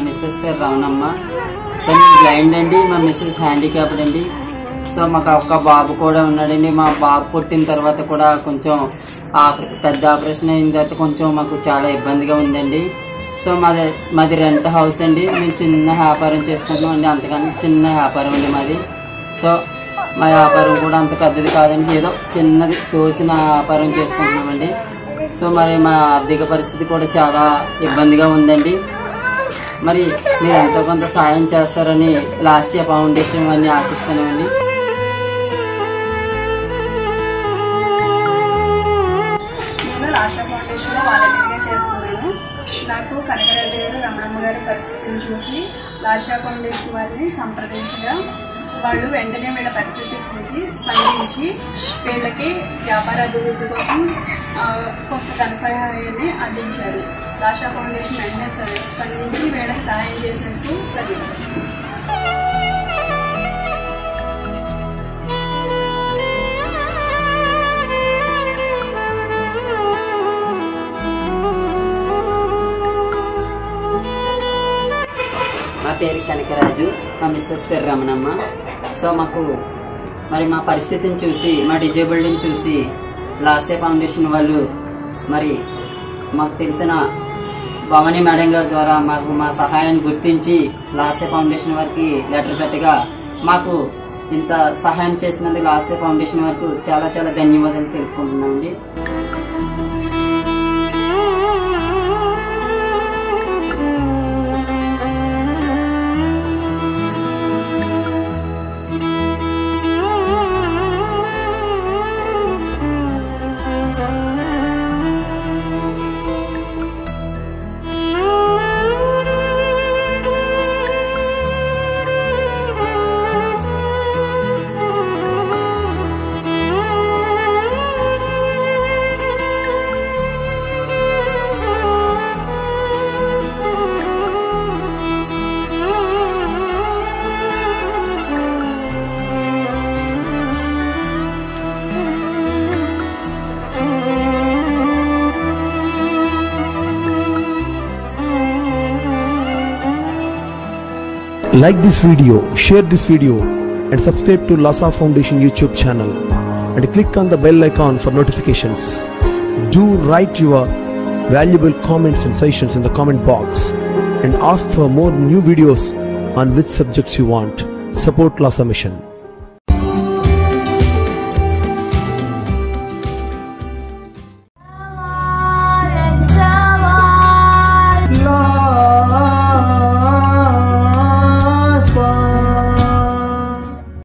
Missus పేరు Ramanamma so నేను blind అండి మా మిస్సెస్ హ్యాండిక్యాప్డ్ అండి సో మాకు ఒక బాబు కూడా ఉన్నాడండి మా బాబు పుట్టిన తర్వాత కూడా కొంచెం ఆప- పెద్ద ఆపరేషన్ అయిన తర్వాత కొంచెం మాకు చాలా ఇబ్బందిగా ఉందండి సో మాది మాది రెంట్ హౌస్ అండి మేము చిన్న వ్యాపారం చేసుకుంటున్నాం అండి అంతకన్నా చిన్న వ్యాపారం అండి మాది సో మా వ్యాపారం కూడా అంత పెద్దది కాదండి ఏదో చిన్నది తోసిన వ్యాపారం చేసుకుంటున్నామండి సో మరి మా ఆర్థిక పరిస్థితి కూడా చాలా ఇబ్బందిగా ఉందండి మరి మీరు ఎంతో కొంత సాయం చేస్తారని లాస్య ఫౌండేషన్ అని ఆశిస్తున్నామండి నేను లాషా ఫౌండేషన్లో వాలంటీర్గా చేస్తున్నాను నాకు కనకరాజు గారు రమణమ్మ గారి పరిస్థితిని చూసి లాషా ఫౌండేషన్ వారిని సంప్రదించగా వాళ్ళు వెంటనే వీళ్ళ పరిస్థితి చూసి స్పందించి వీళ్ళకి వ్యాపార అభివృద్ధి కోసం ఆ, కొంత ధన సహాయాన్ని అందించారు లాషా ఫౌండేషన్ వెంటనే స- స్పందించి వీళ్ళకి సహాయం చేసినందుకు ప్రతిపాదన మా పేరు కనకరాజు మా మిస్సెస్ పేరు రమణమ్మ సో మాకు మరి మా పరిస్థితిని చూసి మా డిజేబుల్డ్ని చూసి లాసే ఫౌండేషన్ వాళ్ళు మరి మాకు తెలిసిన భవానీ మేడం గారి ద్వారా మాకు మా సహాయాన్ని గుర్తించి లాసే ఫౌండేషన్ వారికి లెటర్ పెట్టగా మాకు ఇంత సహాయం చేసినందుకు లాసే ఫౌండేషన్ వరకు చాలా చాలా ధన్యవాదాలు తెలుపుకుంటున్నామండి Like this video, share this video, and subscribe to Lasa Foundation YouTube channel. And click on the bell icon for notifications. Do write your valuable comments and suggestions in the comment box. And ask for more new videos on which subjects you want. Support Lasa Mission.